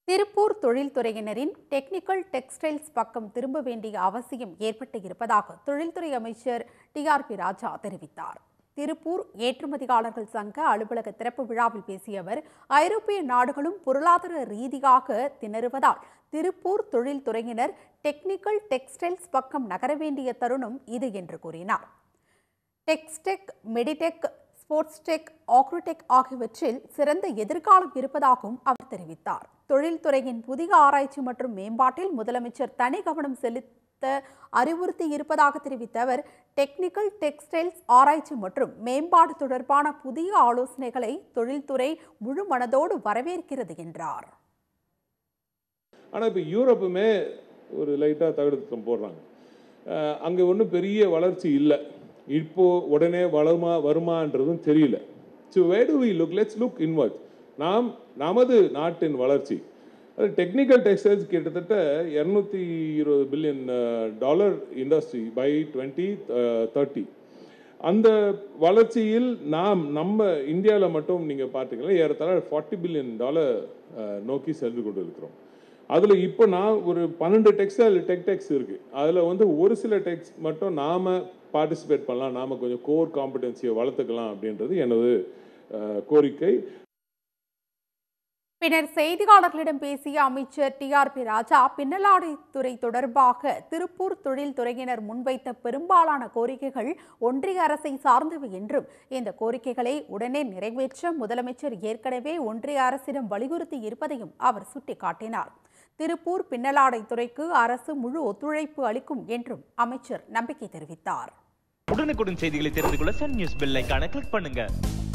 Tiruppur தொழில்துறையினரின் technical textiles பக்கம் திரும்ப வேண்டிய அவசியம் ஏற்பட்டு இருப்பதாக தொழில்துறை அமைச்சர் டி ஆர் பி ராஜா தெரிவித்தார் திருப்பூர் ஏற்றுமதியாளர்கள் சங்க அலுவலக திறப்பு விழாவில் பேசிய அவர் ஐரோப்பிய நாடுகளும் பொருளாதார ரீதியாக திணறுவதால் திருப்பூர் தொழில்துறையினர் டெக்னிக்கல் டெக்ஸ்டைல்ஸ் பக்கம் நகர வேண்டிய தருணம் இது என்று கூறினார் textech meditech sports tech agrotech ஆகியவற்றில் சிறந்த எதிர்காலம் இருப்பதாகவும் அவர் தெரிவித்தார் தொழில்துறையின் புதிய ஆராய்ச்சி மற்றும் மேம்பாட்டில் முதலமைச்சர் தனி கவனம் செலுத்த அறிவுறுத்தி இருப்பதாக தெரிவித்த அவர் டெக்னிக்கல் டெக்ஸ்டைல்ஸ் ஆராய்ச்சி மற்றும் மேம்பாடு தொடர்பான புதிய ஆலோசனைகளை தொழில்துறை முழு மனதோடு வரவேற்கிறது என்றார் ஆனால் இப்போ யூரோப்புமே ஒரு லைட்டாக தகுடுத்தம் போடுறாங்க அங்கே ஒன்றும் பெரிய வளர்ச்சி இல்லை இப்போ உடனே வளருமா வருமான்றதும் தெரியல so way do we look let's look inward நாம் நமது நாட்டின் வளர்ச்சி அது டெக்னிக்கல் டெக்ஸ்டைல்ஸ் கிட்டத்தட்ட இரநூத்தி இருபது billion dollar industry by twenty thirty அந்த வளர்ச்சியில் நாம் நம்ம இந்தியாவில் மட்டும் நீங்கள் பார்த்தீங்கன்னா ஏறத்தாழ ஃபார்ட்டி பில்லியன் டாலர் நோக்கி சென்று கொண்டு இருக்கிறோம் அதில் இப்போ நான் ஒரு பன்னெண்டு டெக்ஸ்டைல் டெக் டெக்ஸ் இருக்குது அதில் வந்து ஒரு சில டெக்ஸ் மட்டும் நாம் பார்ட்டிசிபேட் பண்ணலாம் நாம் கொஞ்சம் கோர் காம்படென்சியை வளர்த்துக்கலாம் அப்படின்றது எனது அஹ், கோரிக்கை பின்னர் செய்தியாளர்களிடம் பேசிய அமைச்சர் டி ஆர் பி ராஜா பின்னலாடைத்துறை தொடர்பாக திருப்பூர் தொழில்துறையினர் முன்வைத்த பெரும்பாலான கோரிக்கைகள் ஒன்றிய அரசை சார்ந்தவை என்றும் இந்த கோரிக்கைகளை உடனே நிறைவேற்ற முதலமைச்சர் ஏற்கனவே ஒன்றிய அரசிடம் வலியுறுத்தி இருப்பதையும் அவர் சுட்டிக்காட்டினார் திருப்பூர் பின்னலாடைத்துறைக்கு அரசு முழு ஒத்துழைப்பு அளிக்கும் என்றும் அமைச்சர் நம்பிக்கை தெரிவித்தார் உடனுக்குடன் செய்திகளை தெரிந்து கொள்ள சன் நியூஸ் பெல் ஐகானை கிளிக் பண்ணுங்க